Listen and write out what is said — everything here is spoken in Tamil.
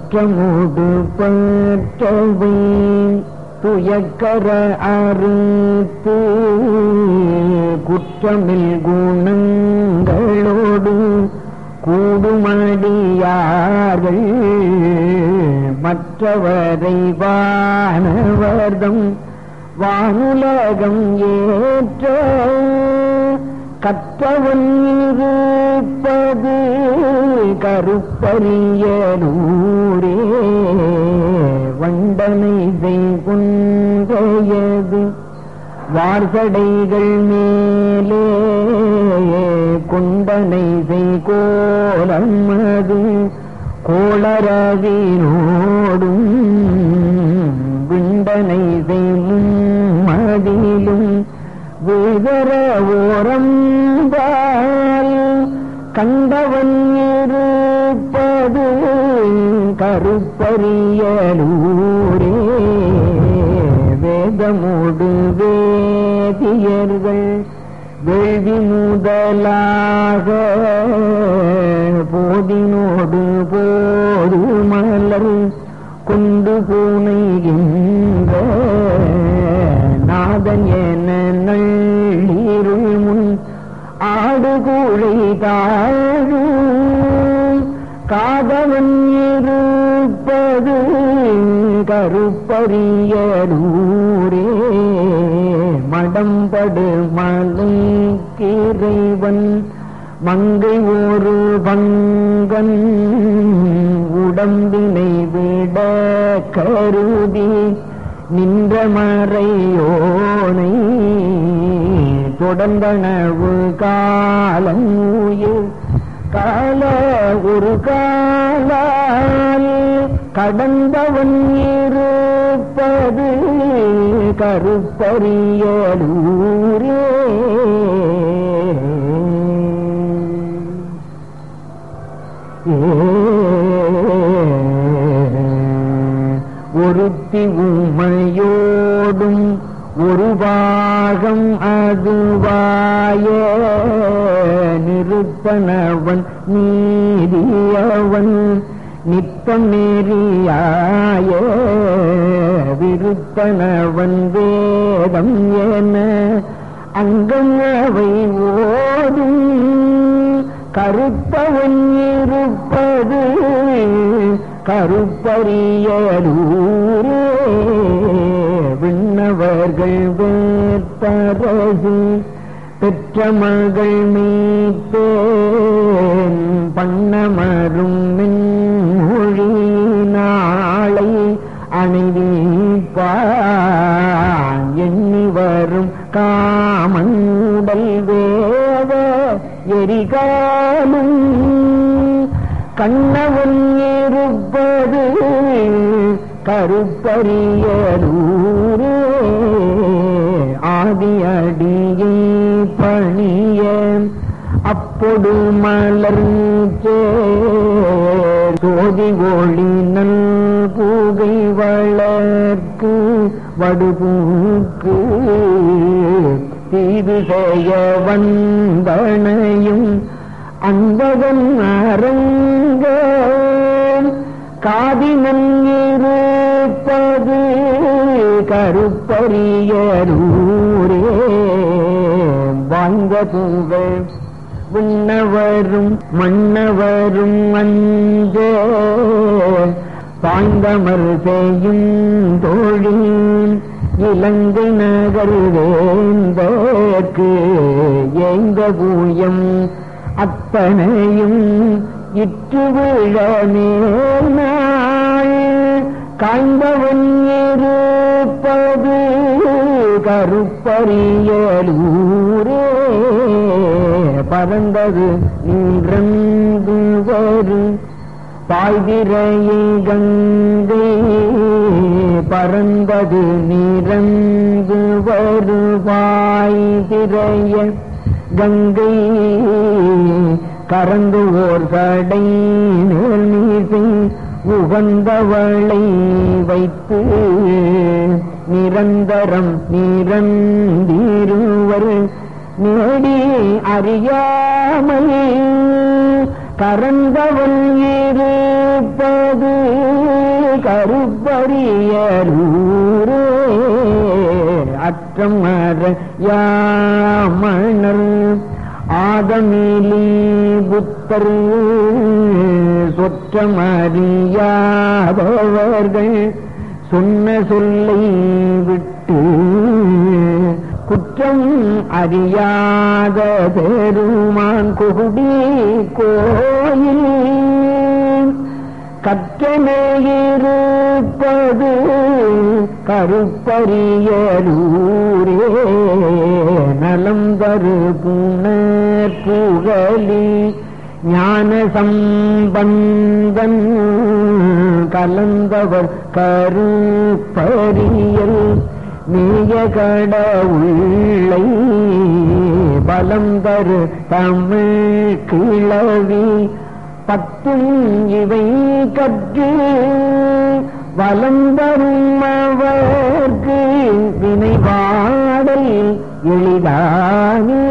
பற்றமுடு பற்றவை துயக்கர அறுத்து குற்றமில் குணங்களோடு கூடுமடியார்கள் மற்றவரை வானவர்தம் வானுலகம் ஏற்ற கற்றவன் இருப்பது கருப்பரியனூரே வண்டனை செய்குன்றையது வார்சடைகள் மேலே குண்டனை செய்கோலம் அது கோளரவினோடும் விண்டனை செய்யும் மதிலும் விதர ஓரம்பால் கண்டவன் இருப்பது கருப்பரியலூரே வேதமோடு வேதியர்கள் வேள்வி முதலாக போதினோடு போது மலர் கொண்டு பூனைகின்ற நாதன் என நள்ளிருள் முன் ஆடுகூழை தாழு காதவன் இருப்பது கருப்பரியலூரே மடம்படு மலை கிறைவன் மங்கை ஒரு பங்கன் உடம்பினை விட கருதி நின்ற மறையோனை தொடர்ந்தனவு காலம் உயிர் கால ஒரு காலால் கடந்தவன் இருப்பது கருப்பரியலூரே ஒருத்தி உமையோடும் ஒரு பாகம் அதுவாய நிறுத்தனவன் நீதியவன் நித்தம் நெறியாய விருத்தனவன் வேதம் என அங்கம் அவை ஓடும் கருப்பவன் இருப்பது கருப்பரியலூரே விண்ணவர்கள் வேற்பரசு பெற்ற மகள் மீத்தேன் பண்ணமரும் மின்மொழி நாளை அணிவிப்பான் எண்ணி வரும் காமண்டல் வேத எரிகாலும் கண்ணவன் இருப்பது கருப்பரியலூரே ஆதியடியை பணிய அப்பொடு மலர் சோதி ஒளி நல் பூகை வளர்க்கு வடுபூக்கு தீது செய்ய வந்தனையும் அன்பகன் அரங்க காதினன் இருப்பது கருப்பரியரூரே வாங்க புகழ் விண்ணவரும் மன்னவரும் அஞ்ச பாய்ந்தமர் செய்யும் தோழில் இலங்கை நகர் வேந்தற்கு எங்க பூயம் அத்தனையும் இற்று விழ மேல் காய்ந்தவன் இருப்பது கருப்பரியலூரே பறந்தது நின்றந்து வரும் பாய்திரையை கங்கை பறந்தது நிறந்து வருவாய் திரைய கங்கை கறந்து ஓர் கடை மேல் மீசை உகந்தவளை வைத்து நிரந்தரம் நிரந்திருவர் நேடி அறியாமல் கறந்தவன் இருப்பது கருப்பரியலூரே அற்றமர யாமணர் ஆதமிலி புத்தர் சொற்றமறியாதவர்கள் சொன்ன சொல்லை விட்டு குற்றம் அறியாத பெருமான் குகுடி கோயில் கற்றனையிருப்பது கருப்பரியலூரே நலம் தரு புனர் புகழி ஞான சம்பந்தன் கலந்தவர் கருப்பரியல் நீய கடவுளை பலம் தரு தமிழ் கிளவி பத்தும் இவை கற்று வலம் தரும் அவர்க்கு வினைவாடல் எளிதானே